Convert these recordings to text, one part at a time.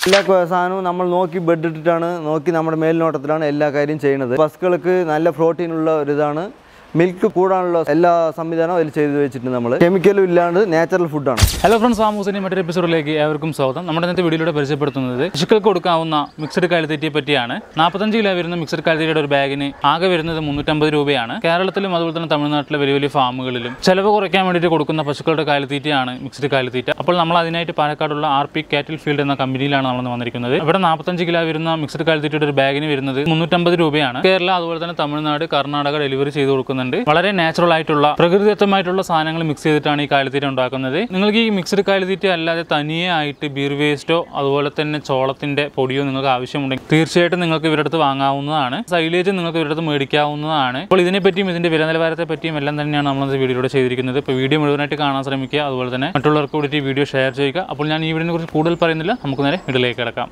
എല്ലാ ക- സാധനവും നമ്മൾ നോക്കി ബെഡ് ഇട്ടിട്ടാണ് നോക്കി നമ്മുടെ മേൽനോട്ടത്തിലാണ് എല്ലാ കാര്യം ചെയ്യുന്നത് പശുക്കൾക്ക് നല്ല പ്രോട്ടീനുള്ള ഒരു ഇതാണ് മിൽക്ക് കൂടാനുള്ള എല്ലാ സംവിധാനവും അതിൽ ചെയ്തു വെച്ചിട്ടുണ്ട് നമ്മൾ കെമിക്കലും ഇല്ലാണ്ട് നാച്ചുറൽ ഫുഡാണ് ഹലോ ഫ്രണ്ട്സ് ആമൂസിൻ്റെ മറ്റൊരു എപ്പിസോഡിലേക്ക് ഏവർക്കും സ്വാഗതം നമ്മുടെ ഇന്നത്തെ വീഡിയോയിലൂടെ പരിചയപ്പെടുത്തുന്നത് പശുക്കൾക്ക് കൊടുക്കാവുന്ന മിക്സഡ് കാലിത്തീറ്റയെ പറ്റിയാണ് നാൽപ്പത്തഞ്ച് കിലോ വരുന്ന മിക്സഡ് കാലിത്തീറ്റയുടെ ഒരു ബാഗിന് ആകെ വരുന്നത് മുന്നൂറ്റമ്പത് രൂപയാണ് കേരളത്തിലും അതുപോലെ തന്നെ തമിഴ്നാട്ടിലെ വലിയ വലിയ ഫാമുകളിലും ചിലവ് കുറയ്ക്കാൻ വേണ്ടിയിട്ട് കൊടുക്കുന്ന പശുക്കളുടെ കാലിത്തീറ്റയാണ് മിക്സഡ് കാലിത്തീറ്റ അപ്പോൾ നമ്മൾ അതിനായിട്ട് പാലക്കാടുള്ള ആർ പി കാറ്റിൽ ഫീൽഡ് എന്ന കമ്പനിയിലാണ് നമ്മൾ വന്നിരിക്കുന്നത് ഇവിടെ നാൽപ്പത്തഞ്ച് കിലോ വരുന്ന മിക്സഡ് കാലിത്തീറ്റയുടെ ഒരു ബാഗിന് വരുന്നത് മുന്നൂറ്റമ്പത് രൂപയാണ് കേരള അതുപോലെ തന്നെ തമിഴ്നാട് കർണാടക ഡെലിവറി ചെയ്ത് കൊടുക്കുന്നുണ്ട് വളരെ നാച്ചുറൽ ആയിട്ടുള്ള പ്രകൃതിദത്തമായിട്ടുള്ള സാധനങ്ങൾ മിക്സ് ചെയ്തിട്ടാണ് ഈ കാലിത്തീറ്റ ഉണ്ടാക്കുന്നത് നിങ്ങൾക്ക് ഈ മിക്സഡ് കാലിത്തീറ്റ അല്ലാതെ തനിയെ ആയിട്ട് ബീർ വേസ്റ്റോ അതുപോലെ തന്നെ ചോളത്തിന്റെ പൊടിയോ നിങ്ങൾക്ക് ആവശ്യമുണ്ടെങ്കിൽ തീർച്ചയായിട്ടും നിങ്ങൾക്ക് ഇവരുടെ അടുത്ത് വാങ്ങാവുന്നതാണ് സൈലേജ് നിങ്ങൾക്ക് ഇവരുടെ അടുത്ത് മേടിക്കാവുന്നതാണ് അപ്പോൾ ഇതിനെപ്പറ്റിയും ഇതിന്റെ വില നിലവാരത്തെ പറ്റിയും എല്ലാം തന്നെയാണ് നമ്മൾ ഈ വീഡിയോയുടെ ചെയ്തിരിക്കുന്നത് ഇപ്പോൾ വീഡിയോ മുഴുവനായിട്ട് കാണാൻ ശ്രമിക്കുക അതുപോലെ തന്നെ മറ്റുള്ളവർക്ക് കൂടി ഈ വീഡിയോ ഷെയർ ചെയ്യുക അപ്പോൾ ഞാൻ ഈ വീഡിയോനെ കുറിച്ച് കൂടുതൽ പറയുന്നില്ല നമുക്ക് നേരെ വീഡിയോയിലേക്ക് കിടക്കാം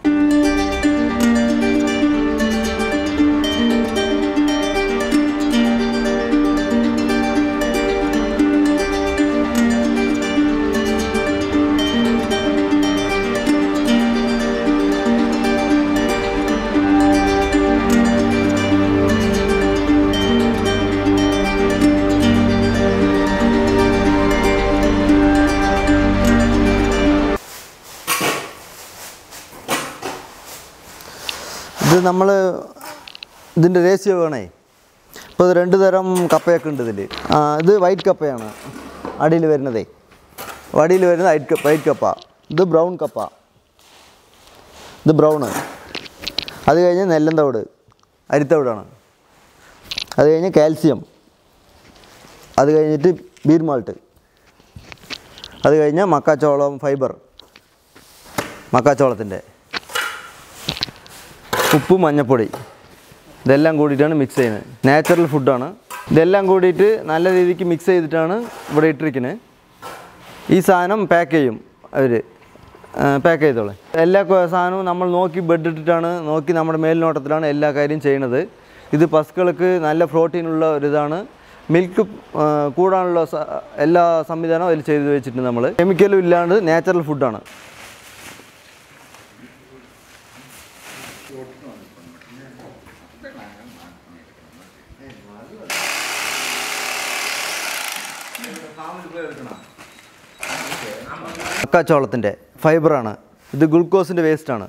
ഇത് നമ്മൾ ഇതിൻ്റെ റേഷ്യോ വേണേ ഇപ്പോൾ ഇത് രണ്ട് തരം കപ്പയൊക്കെ ഉണ്ട് ഇതിൽ ഇത് വൈറ്റ് കപ്പയാണ് അടിയിൽ വരുന്നതേ അടിയിൽ വരുന്നത് വൈറ്റ് കപ്പ വൈറ്റ് കപ്പ ഇത് ബ്രൗൺ കപ്പ ഇത് ബ്രൗണ് അത് കഴിഞ്ഞ് നെല്ലന്തവിട് അരിത്തവിടാണ് അത് കഴിഞ്ഞ് കാൽസ്യം അത് കഴിഞ്ഞിട്ട് ബീർ മാൾട്ട് അത് കഴിഞ്ഞ് മക്കാച്ചോളം ഫൈബർ മക്കാച്ചോളത്തിൻ്റെ ഉപ്പ് മഞ്ഞപ്പൊടി ഇതെല്ലാം കൂടിയിട്ടാണ് മിക്സ് ചെയ്യുന്നത് നാച്ചുറൽ ഫുഡാണ് ഇതെല്ലാം കൂടിയിട്ട് നല്ല രീതിക്ക് മിക്സ് ചെയ്തിട്ടാണ് ഇവിടെ ഇട്ടിരിക്കുന്നത് ഈ സാധനം പാക്ക് ചെയ്യും അവർ പാക്ക് ചെയ്തോളെ എല്ലാ കൊ- സാധനവും നമ്മൾ നോക്കി ബെഡ് ഇട്ടിട്ടാണ് നോക്കി നമ്മുടെ മേൽനോട്ടത്തിലാണ് എല്ലാ കാര്യം ചെയ്യുന്നത് ഇത് പശുക്കൾക്ക് നല്ല പ്രോട്ടീനുള്ള ഒരിതാണ് മിൽക്ക് ആ, കൂടാനുള്ള സ- എല്ലാ സംവിധാനവും അതിൽ ചെയ്തു വെച്ചിട്ടുണ്ട് നമ്മൾ കെമിക്കലും ഇല്ലാണ്ട് നാച്ചുറൽ ഫുഡാണ് മക്കാച്ചോളത്തിൻ്റെ ഫൈബറാണ് ഇത് ഗ്ലൂക്കോസിൻ്റെ വേസ്റ്റാണ്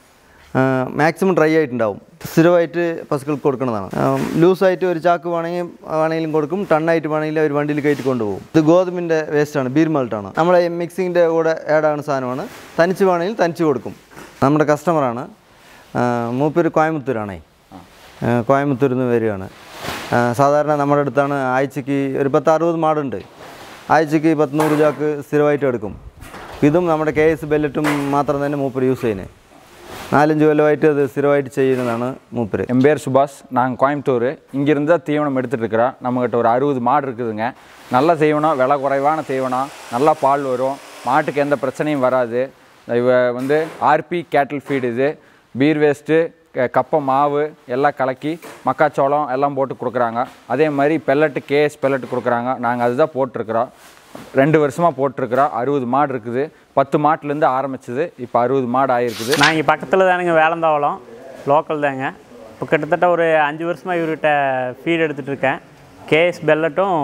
മാക്സിമം ഡ്രൈ ആയിട്ടുണ്ടാവും സ്ഥിരമായിട്ട് പശുക്കൾക്ക് കൊടുക്കുന്നതാണ് ലൂസായിട്ട് ഒരു ചാക്ക് വേണമെങ്കിൽ വേണമെങ്കിലും കൊടുക്കും ടണ്ണായിട്ട് വേണമെങ്കിൽ അവർ വണ്ടിയിൽ കയറ്റി കൊണ്ടുപോകും ഇത് ഗോതമ്പിൻ്റെ വേസ്റ്റാണ് ബീർ മാൾട്ടാണ് നമ്മുടെ മിക്സിങ്ങിൻ്റെ കൂടെ ആഡാണ് സാധനമാണ് തനിച്ച് വേണമെങ്കിൽ തനിച്ച് കൊടുക്കും നമ്മുടെ കസ്റ്റമറാണ് മൂപ്പര് കോയമ്പത്തൂരാണേ ആ, കോയമ്പത്തൂരിൽ നിന്ന് വരികയാണ് ആ, സാധാരണ നമ്മുടെ അടുത്താണ് ആഴ്ചക്ക് ഒരു പത്ത് അറുപത് മാടുണ്ട് ആഴ്ചക്ക് പത്ത് നൂറ് ചാക്ക് സ്ഥിരമായിട്ട് എടുക്കും ഇതും നമ്മുടെ കെ എസ് ബെല്ലറ്റും മാത്രം തന്നെ മൂപ്പര് യൂസ് ചെയ്യുന്നത് നാലഞ്ച് കൊല്ലമായിട്ട് അത് സ്ഥിരമായിട്ട് ചെയ്യുന്നതാണ് மூப்பர் என் பேர் சுபாஷ் நாங்கள் கோயம்புத்தூர் இங்கேருந்து தான் தீவனம் எடுத்துகிட்டு இருக்கிறோம் நம்மக்கிட்ட ஒரு அறுபது மாடு இருக்குதுங்க நல்ல தீவனம் விலை குறைவான தீவனம் நல்லா பால் வரும் மாட்டுக்கு எந்த பிரச்சனையும் வராது இவ வந்து ஆர்பி கேட்டில் ஃபீடு இது பீர் வேஸ்ட்டு கப்பை மாவு எல்லாம் கலக்கி மக்காச்சோளம் எல்லாம் போட்டு கொடுக்குறாங்க அதே மாதிரி பெல்லட்டு கேஎஸ் பெல்லட்டு கொடுக்குறாங்க நாங்கள் அதுதான் போட்டிருக்கிறோம் ரெண்டு வருஷமாக போட்டிருக்கிறோம் அறுபது மாடு இருக்குது பத்து மாட்டுலேருந்து ஆரம்பிச்சது இப்போ அறுபது மாடு ஆகிருக்குது நான் இங்கே பக்கத்தில் தானுங்க வேலந்தாவளம் லோக்கல் தாங்க இப்போ கிட்டத்தட்ட ஒரு அஞ்சு வருஷமாக இவர்கிட்ட ஃபீட் எடுத்துகிட்டு இருக்கேன் கேஎஸ் பெல்லட்டும்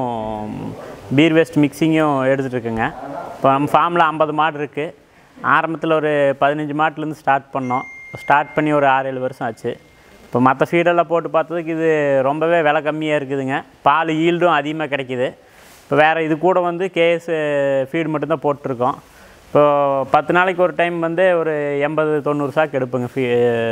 பீர் வேஸ்ட் மிக்சிங்கும் எடுத்துகிட்டு இருக்கேங்க இப்போ நம்ம ஃபார்மில் ஐம்பது மாடு இருக்குது ஆரம்பத்தில் ஒரு பதினஞ்சு மாட்டுலேருந்து ஸ்டார்ட் பண்ணோம் ஸ்டார்ட் பண்ணி ஒரு ஆறு ஏழு வருஷம் ஆச்சு இப்போ மற்ற ஃபீடெல்லாம் போட்டு பார்த்ததுக்கு இது ரொம்பவே விலை கம்மியாக இருக்குதுங்க பால் ஈல்டும் அதிகமாக கிடைக்கிது இப்போ வேறு இது கூட வந்து கேஎஸ் ஃபீடு மட்டும்தான் போட்டிருக்கோம் இப்போ பத்து நாளைக்கு ஒரு டைம் வந்து ஒரு எண்பது தொண்ணூறு சாக்கு எடுப்பேங்க ஃபீ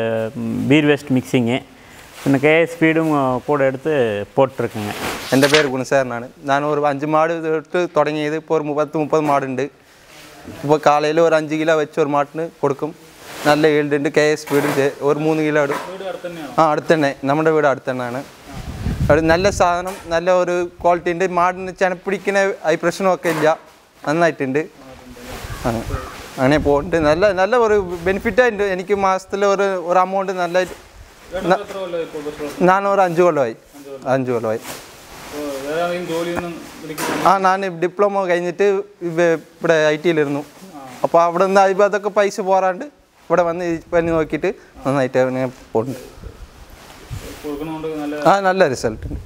பீர் வேஸ்ட் மிக்சிங்கு இந்த கேஎஸ் ஃபீடும் கூட எடுத்து போட்டிருக்குங்க എൻ്റെ പേര് ഗുണസാർ എന്നാണ് ഞാൻ ഒരു അഞ്ച് മാട് തൊട്ട് തുടങ്ങിയത് ഇപ്പോൾ ഒരു പത്ത് മുപ്പത് മാടുണ്ട് ഇപ്പോൾ കാലയിൽ ഒരു അഞ്ച് കിലോ വെച്ച് ഒരു മാട്ടിന് കൊടുക്കും നല്ല ഈൽഡ് ഉണ്ട് കെ എസ് വീട് ഒരു മൂന്ന് കിലോ ഇടും ആ അടുത്ത് തന്നെ നമ്മുടെ വീട് അടുത്ത് തന്നെയാണ് അവിടെ നല്ല സാധനം നല്ല ഒരു ക്വാളിറ്റി ഉണ്ട് മാടിന് ചെനപ്പിടിക്കുന്ന ഈ പ്രശ്നമൊക്കെ ഇല്ല നന്നായിട്ടുണ്ട് ആ അങ്ങനെ പോകുന്നുണ്ട് നല്ല നല്ല ഒരു ബെനിഫിറ്റായിട്ടുണ്ട് എനിക്ക് മാസത്തിൽ ഒരു ഒരു അമൗണ്ട് നല്ല ഞാൻ ഒരു അഞ്ച് കൊല്ലമായി അഞ്ച് കൊല്ലമായി ആ ഞാൻ ഡിപ്ലോമ കഴിഞ്ഞിട്ട് ഇവ- ഇവിടെ ഐ ടിയിലിരുന്നു അപ്പോൾ അവിടെ നിന്ന് അതൊക്കെ പൈസ പോരാണ്ട് ഇവിടെ വന്ന് ഈ പനി നോക്കിയിട്ട് നന്നായിട്ട് അവനെ പോകുന്നുണ്ട് കൊടുക്കുന്നതുകൊണ്ട് നല്ല ആ നല്ല റിസൾട്ട് ഉണ്ട്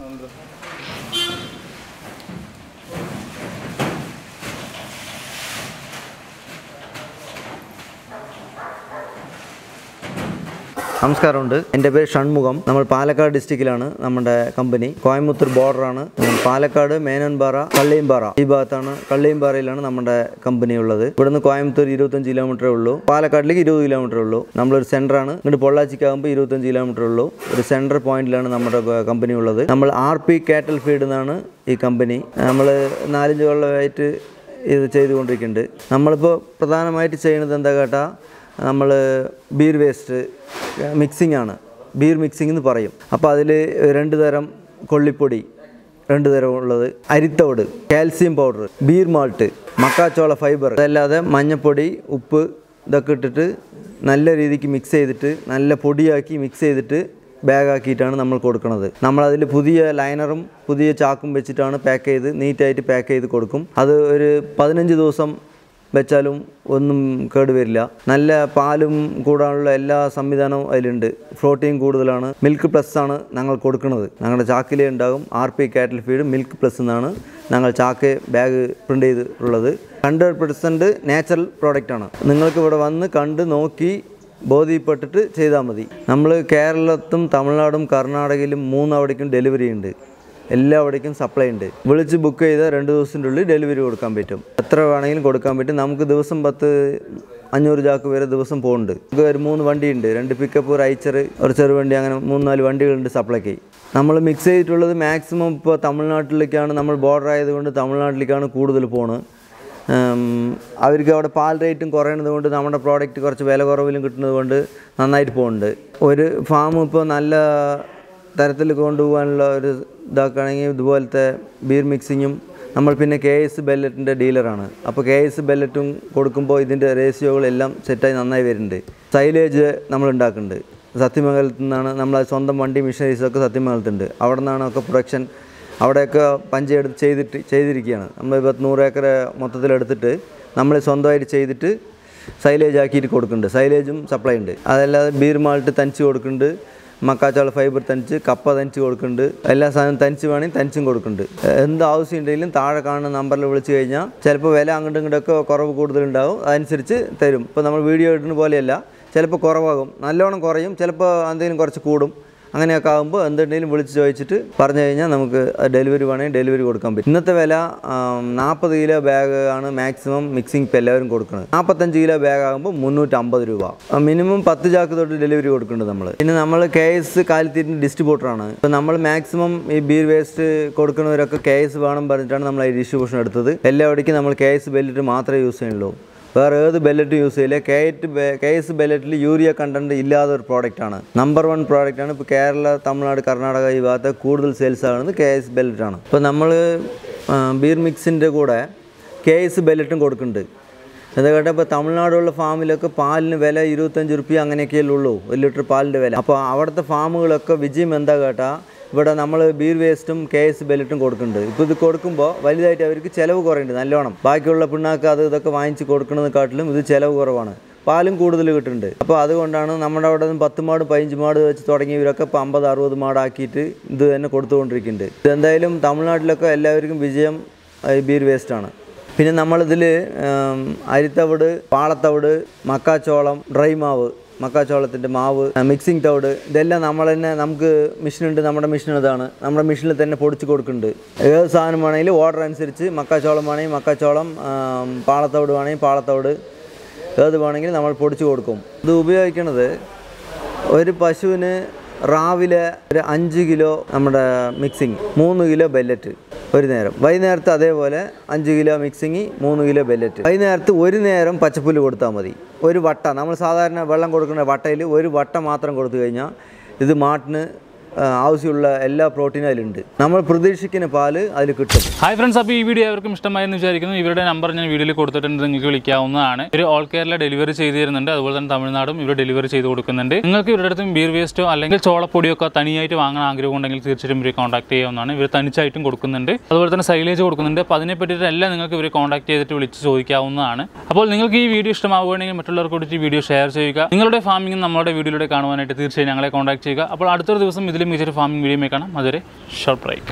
നമസ്കാരമുണ്ട് എൻ്റെ പേര് ഷൺമുഖം നമ്മൾ പാലക്കാട് ഡിസ്ട്രിക്റ്റിലാണ് നമ്മുടെ കമ്പനി കോയമ്പത്തൂർ ബോർഡറാണ് പാലക്കാട് മേനോൻപാറ കള്ളിയമ്പാറ ഈ ഭാഗത്താണ് കള്ളിയമ്പാറയിലാണ് നമ്മുടെ കമ്പനി ഉള്ളത് ഇവിടുന്ന് കോയമ്പത്തൂർ ഇരുപത്തഞ്ച് കിലോമീറ്ററേ ഉള്ളൂ പാലക്കാട്ടിലേക്ക് ഇരുപത് കിലോമീറ്റർ ഉള്ളൂ നമ്മളൊരു സെൻറ്ററാണ് ഇങ്ങോട്ട് പൊള്ളാച്ചിക്കാകുമ്പോൾ ഇരുപത്തഞ്ച് കിലോമീറ്റർ ഉള്ളൂ ഒരു സെൻറ്റർ പോയിന്റിലാണ് നമ്മുടെ കമ്പനി ഉള്ളത് നമ്മൾ ആർ പി കാറ്റൽ ഫീഡ് എന്നാണ് ഈ കമ്പനി നമ്മൾ നാലഞ്ച് കൊല്ലമായിട്ട് ഇത് ചെയ്തുകൊണ്ടിരിക്കുന്നുണ്ട് നമ്മളിപ്പോൾ പ്രധാനമായിട്ട് ചെയ്യുന്നത് എന്താ കേട്ടാൽ നമ്മൾ ബീർ വേസ്റ്റ് മിക്സിംഗ് ആണ് ബീർ മിക്സിംഗ് എന്ന് പറയും അപ്പോൾ അതിൽ രണ്ട് തരം കൊള്ളിപ്പൊടി രണ്ട് തരം ഉള്ളത് അരിത്തോട് കാൽസ്യം പൗഡർ ബീർ മാൾട്ട് മക്കാച്ചോള ഫൈബർ അതല്ലാതെ മഞ്ഞപ്പൊടി ഉപ്പ് ഇതൊക്കെ ഇട്ടിട്ട് നല്ല രീതിക്ക് മിക്സ് ചെയ്തിട്ട് നല്ല പൊടിയാക്കി മിക്സ് ചെയ്തിട്ട് ബാഗാക്കിയിട്ടാണ് നമ്മൾ കൊടുക്കുന്നത് നമ്മളതിൽ പുതിയ ലൈനറും പുതിയ ചാക്കും വെച്ചിട്ടാണ് പാക്ക് ചെയ്ത് നീറ്റായിട്ട് പാക്ക് ചെയ്ത് കൊടുക്കും അത് ഒരു പതിനഞ്ച് ദിവസം വെച്ചാലും ഒന്നും കേടുവരില്ല നല്ല പാലും കൂടാനുള്ള എല്ലാ സംവിധാനവും അതിലുണ്ട് പ്രോട്ടീൻ കൂടുതലാണ് മിൽക്ക് പ്ലസ് ആണ് ഞങ്ങൾ കൊടുക്കുന്നത് ഞങ്ങളുടെ ചാക്കിലേ ഉണ്ടാകും R P cattle feed milk plus എന്നാണ് ഞങ്ങൾ ചാക്ക് ബാഗ് പ്രിൻ്റ് ചെയ്തിട്ടുള്ളത് ഹൺഡ്രഡ് പെർസെൻറ്റ് നാച്ചുറൽ പ്രോഡക്റ്റാണ് നിങ്ങൾക്ക് ഇവിടെ വന്ന് കണ്ട് നോക്കി ബോധ്യപ്പെട്ടിട്ട് ചെയ്താൽ മതി നമ്മൾ കേരളത്തും തമിഴ്നാടും കർണാടകയിലും മൂന്നവിടേക്കും ഡെലിവറി ഉണ്ട് എല്ലാവിടേക്കും സപ്ലൈ ഉണ്ട് വിളിച്ച് ബുക്ക് ചെയ്താൽ രണ്ട് ദിവസത്തിൻ്റെ ഉള്ളിൽ ഡെലിവറി കൊടുക്കാൻ പറ്റും എത്ര വേണമെങ്കിലും കൊടുക്കാൻ പറ്റും നമുക്ക് ദിവസം പത്ത് അഞ്ഞൂറ് ചാക്ക് വരെ ദിവസം പോകുന്നുണ്ട് നമുക്ക് ഒരു മൂന്ന് വണ്ടിയുണ്ട് രണ്ട് പിക്കപ്പ് ഒരു ഐച്ചർ ഒരു ചെറുവണ്ടി അങ്ങനെ മൂന്ന് നാല് വണ്ടികളുണ്ട് സപ്ലൈക്ക് നമ്മൾ മിക്സ് ചെയ്തിട്ടുള്ളത് മാക്സിമം ഇപ്പോൾ തമിഴ്നാട്ടിലേക്കാണ് നമ്മൾ ബോർഡർ ആയതുകൊണ്ട് തമിഴ്നാട്ടിലേക്കാണ് കൂടുതൽ പോകുന്നത് ഉം, അവർക്ക് അവിടെ പാൽ റേറ്റും കുറയണത് കൊണ്ട് നമ്മുടെ പ്രോഡക്റ്റ് കുറച്ച് വില കുറവിലും കിട്ടുന്നത് കൊണ്ട് നന്നായിട്ട് പോകുന്നുണ്ട് ഒരു ഫാം ഇപ്പോൾ നല്ല തരത്തിൽ കൊണ്ടുപോകാനുള്ള ഒരു ഇതാക്കുകയാണെങ്കിൽ ഇതുപോലത്തെ ബീർ മിക്സിങ്ങും നമ്മൾ പിന്നെ കെ എസ് ബെല്ലറ്റിൻ്റെ ഡീലറാണ് അപ്പോൾ കെ എസ് ബെല്ലറ്റും കൊടുക്കുമ്പോൾ ഇതിൻ്റെ റേഷ്യോകളെല്ലാം സെറ്റായി നന്നായി വരുന്നുണ്ട് സൈലേജ് നമ്മൾ ഉണ്ടാക്കുന്നുണ്ട് സത്യമംഗലത്തു നിന്നാണ് നമ്മൾ സ്വന്തം വണ്ടി മിഷനറീസൊക്കെ സത്യമംഗലത്തുണ്ട് അവിടെ നിന്നാണ് ഒക്കെ പ്രൊഡക്ഷൻ അവിടെയൊക്കെ പഞ്ചെടുത്ത് ചെയ്തിട്ട് ചെയ്തിരിക്കുകയാണ് നമ്മൾ പത്ത് നൂറ് ഏക്കർ മൊത്തത്തിലെടുത്തിട്ട് നമ്മൾ സ്വന്തമായിട്ട് ചെയ്തിട്ട് സൈലേജ് ആക്കിയിട്ട് കൊടുക്കുന്നുണ്ട് സൈലേജും സപ്ലൈ ഉണ്ട് അതല്ലാതെ ബീർ മാൾട്ട് തനിച്ച് കൊടുക്കുന്നുണ്ട് മക്കാച്ചോള ഫൈബർ തനിച്ച് കപ്പ തനിച്ച് കൊടുക്കുന്നുണ്ട് എല്ലാ സാധനവും തനിച്ച് വേണമെങ്കിൽ തനിച്ചും കൊടുക്കുന്നുണ്ട് എന്ത് ആവശ്യം ഉണ്ടെങ്കിലും താഴെ കാണുന്ന നമ്പറിൽ വിളിച്ച് കഴിഞ്ഞാൽ ചിലപ്പോൾ വില അങ്ങോട്ടും ഇങ്ങോട്ടൊക്കെ കുറവ് കൂടുതലുണ്ടാവും അതനുസരിച്ച് തരും ഇപ്പോൾ നമ്മൾ വീഡിയോ ഇടുന്ന പോലെയല്ല ചിലപ്പോൾ കുറവാകും നല്ലോണം കുറയും ചിലപ്പോൾ എന്തെങ്കിലും കുറച്ച് കൂടും അങ്ങനെയൊക്കെ ആകുമ്പോൾ എന്തുണ്ടെങ്കിലും വിളിച്ച് ചോദിച്ചിട്ട് പറഞ്ഞു കഴിഞ്ഞാൽ നമുക്ക് ഡെലിവറി വേണമെങ്കിൽ ഡെലിവറി കൊടുക്കാൻ പറ്റും ഇന്നത്തെ വില നാൽപ്പത് കിലോ ബാഗ് ആണ് മാക്സിമം മിക്സിംഗ് ഇപ്പോൾ എല്ലാവരും കൊടുക്കുന്നത് നാൽപ്പത്തഞ്ച് കിലോ ബാഗ് ആകുമ്പോൾ മുന്നൂറ്റമ്പത് രൂപ മിനിമം പത്ത് ചാക്ക് തൊട്ട് ഡെലിവറി കൊടുക്കുന്നുണ്ട് നമ്മൾ പിന്നെ നമ്മൾ കെ എസ് കാലിത്തീറ്റിൻ്റെ ഡിസ്ട്രിബ്യൂട്ടറാണ് ഇപ്പോൾ നമ്മൾ മാക്സിമം ഈ ബീർ വേസ്റ്റ് കൊടുക്കുന്നവരൊക്കെ കെ എസ് വേണം പറഞ്ഞിട്ടാണ് നമ്മൾ ഈ ഡിസ്ട്രിബ്യൂഷൻ എടുത്തത് എല്ലാവിടേക്കും നമ്മൾ കെ എസ് ബെല്ലിട്ട് മാത്രമേ യൂസ് ചെയ്യുള്ളൂ വേറെ ഏത് ബെല്ലറ്റും യൂസ് ചെയ്യില്ല കെ എറ്റ് കെ എസ് ബെല്ലറ്റിൽ യൂറിയ കണ്ടന്റ് ഇല്ലാത്ത ഒരു പ്രോഡക്റ്റാണ് നമ്പർ വൺ പ്രോഡക്റ്റാണ് ഇപ്പോൾ കേരള തമിഴ്നാട് കർണാടക ഈ ഭാഗത്ത് കൂടുതൽ സെയിൽസ് ആകുന്നത് കെ എസ് ബെല്ലറ്റാണ് ഇപ്പോൾ നമ്മൾ ബീർ മിക്സിൻ്റെ കൂടെ കെ എസ് ബെല്ലറ്റും കൊടുക്കുന്നുണ്ട് എന്താ കേട്ടാൽ ഇപ്പോൾ തമിഴ്നാടുള്ള ഫാമിലൊക്കെ പാലിന് വില ഇരുപത്തഞ്ച് റുപ്യ അങ്ങനെയൊക്കെയല്ലേ ഉള്ളൂ ഒരു ലിറ്റർ പാലിൻ്റെ വില അപ്പോൾ അവിടുത്തെ ഫാമുകളൊക്കെ വിജയം എന്താ കേട്ടാൽ ഇവിടെ നമ്മൾ ബീർ വേസ്റ്റും കെ എസ് ബെല്ലറ്റും കൊടുക്കുന്നുണ്ട് ഇപ്പോൾ ഇത് കൊടുക്കുമ്പോൾ വലുതായിട്ട് അവർക്ക് ചിലവ് കുറയുന്നുണ്ട് നല്ലോണം ബാക്കിയുള്ള പിണ്ണാക്ക് അത് ഇതൊക്കെ വാങ്ങിച്ച് കൊടുക്കുന്നതിനെക്കാട്ടിലും ഇത് ചിലവ് കുറവാണ് പാലും കൂടുതൽ കിട്ടുന്നുണ്ട് അപ്പോൾ അതുകൊണ്ടാണ് നമ്മുടെ അവിടെ നിന്ന് പത്ത് മാട് പതിനഞ്ച് മാട് വെച്ച് തുടങ്ങിയവരൊക്കെ ഇപ്പോൾ അമ്പത് അറുപത് മാടാക്കിയിട്ട് ഇത് തന്നെ കൊടുത്തുകൊണ്ടിരിക്കുന്നുണ്ട് ഇതെന്തായാലും തമിഴ്നാട്ടിലൊക്കെ എല്ലാവർക്കും വിജയം ഈ ബീർ വേസ്റ്റാണ് പിന്നെ നമ്മളിതിൽ അരിത്തവിട് പാളത്തവിട് മക്കാച്ചോളം ഡ്രൈ മാവ് മക്കാച്ചോളത്തിൻ്റെ മാവ് മിക്സിംഗ് തവിട് ഇതെല്ലാം നമ്മൾ തന്നെ നമുക്ക് മെഷീനുണ്ട് നമ്മുടെ മെഷീൻ ഇതാണ് നമ്മുടെ മെഷീനിൽ തന്നെ പൊടിച്ച് കൊടുക്കുന്നുണ്ട് ഏത് സാധനം വേണമെങ്കിലും ഓർഡർ അനുസരിച്ച് മക്കാച്ചോളം വേണമെങ്കിൽ മക്കാച്ചോളം ആം, പാളത്തവിട് വേണമെങ്കിൽ പാളത്തവിട് ഏത് വേണമെങ്കിലും നമ്മൾ പൊടിച്ച് കൊടുക്കും ഇത് ഉപയോഗിക്കുന്നത് ഒരു പശുവിന് രാവിലെ ഒരു അഞ്ച് കിലോ നമ്മുടെ മിക്സിങ് മൂന്ന് കിലോ ബെല്ലറ്റ് ഒരു നേരം വൈകുന്നേരത്ത് അതേപോലെ അഞ്ച് കിലോ മിക്സിങ് മൂന്ന് കിലോ ബെല്ലറ്റ് വൈകുന്നേരത്ത് ഒരു നേരം പച്ചപ്പുല്ല് കൊടുത്താൽ മതി ഒരു വട്ട നമ്മൾ സാധാരണ വെള്ളം കൊടുക്കുന്ന വട്ടയിൽ ഒരു വട്ട മാത്രം കൊടുത്തു കഴിഞ്ഞാൽ ഇത് മാട്ടിന് ആ, ആവശ്യമുള്ള എല്ലാ പ്രോട്ടീനും അതിലുണ്ട് നമ്മൾ പ്രതീക്ഷിക്കുന്ന പാല് അതിൽ കിട്ടും ഹായ് ഫ്രണ്ട്സ് അപ്പോൾ ഈ വീഡിയോ അവർക്കും ഇഷ്ടമായെന്ന് വിചാരിക്കുന്നു ഇവരുടെ നമ്പർ ഞാൻ വീഡിയോയിൽ കൊടുത്തിട്ടുണ്ട് നിങ്ങൾക്ക് വിളിക്കാവുന്നതാണ് ഇവർ ഓൾ കേരള ഡെലിവറി ചെയ്ത് തരുന്നുണ്ട് അതുപോലെ തന്നെ തമിഴ്നാടും ഇവർ ഡെലിവറി ചെയ്ത് കൊടുക്കുന്നുണ്ട് നിങ്ങൾക്ക് ഇവരുടെ അടുത്തും ബീർ വേസ്റ്റോ അല്ലെങ്കിൽ ചോളപ്പൊടിയോ ഒക്കെ തനിയായിട്ട് വാങ്ങാൻ ആഗ്രഹം ഉണ്ടെങ്കിൽ തീർച്ചയായിട്ടും ഇവരെ കോൺടാക്ട് ചെയ്യാവുന്നതാണ് ഇവർ തനിച്ചായിട്ടും കൊടുക്കുന്നുണ്ട് അതുപോലെ തന്നെ സൈലേജ് കൊടുക്കുന്നുണ്ട് അപ്പോൾ അതിനെ പറ്റിയിട്ട് എല്ലാം നിങ്ങൾക്ക് ഇവരെ കോൺടാക്ട് ചെയ്തിട്ട് വിളിച്ച് ചോദിക്കാവുന്നതാണ് അപ്പോൾ നിങ്ങൾക്ക് ഈ വീഡിയോ ഇഷ്ടമാവുകയാണെങ്കിൽ മറ്റുള്ളവർക്ക് കൂടി ഈ വീഡിയോ ഷെയർ ചെയ്യുക നിങ്ങളുടെ ഫാമിംഗ് നമ്മുടെ വീഡിയോയിലൂടെ കാണുവാനായിട്ട് തീർച്ചയായും ഞങ്ങളെ കോൺടാക്ട് ചെയ്യുക അപ്പോൾ അടുത്തൊരു ദിവസം ഇതിലും മികച്ചൊരു ഫാമിംഗ് വീഡിയോ കാണാം അതുവരെ ഷോർട്ട് ബ്രേക്ക്